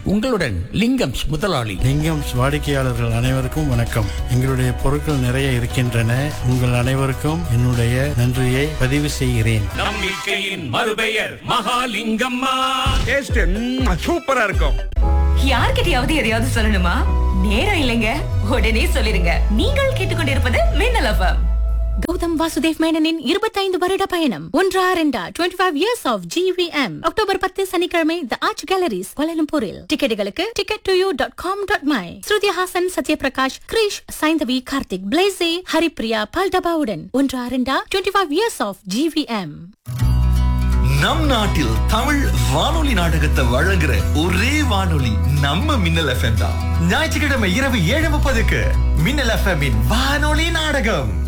உங்களுடன் லிங்கம்ஸ் முதலாளி லிங்கம்ஸ் வாடிக்கையாளர்கள் அனைவருக்கும் வணக்கம் எங்களுடைய பொருட்கள் நிறைய இருக்கின்றன உங்கள் அனைவருக்கும் என்னுடைய நன்றியை பதிவு செய்கிறேன் நம்பிக்கையின் மறுபெயர் மகாலிங்கம்மா டேஸ்ட் சூப்பரா இருக்கும் யார்கிட்டயாவது எதையாவது சொல்லணுமா நேரம் இல்லைங்க உடனே சொல்லிருங்க நீங்கள் கேட்டுக்கொண்டிருப்பது மின்னல் எஃப்எம் கௌதம் வாசுதேவ் மேனனின் இருபத்தைந்து வருட பயணம் ஒன்றா ரெண்டா twenty five years of GVM October பத்து சனிக்கிழமை த ஆர்ச் கேலரிஸ் கோலலம்பூரில் டிக்கெட்டுகளுக்கு ticket to you dot com dot my Shruti Haasan Sathyaprakash Krish Saindhavi Karthik Blaaze Haripriya பால்டபாவுடன் ஒன்றா ரெண்டா twenty five years of GVM நம் நாட்டில் தமிழ் வானொலி நாடகத்தை வழங்குற ஒரே வானொலி நம்ம மின்னல் எஃப்எம் தான் ஞாயிற்றுக்கிழமை இரவு ஏழு முப்பதுக்கு மின்னல் எஃப்எம் வானொலி நாடகம்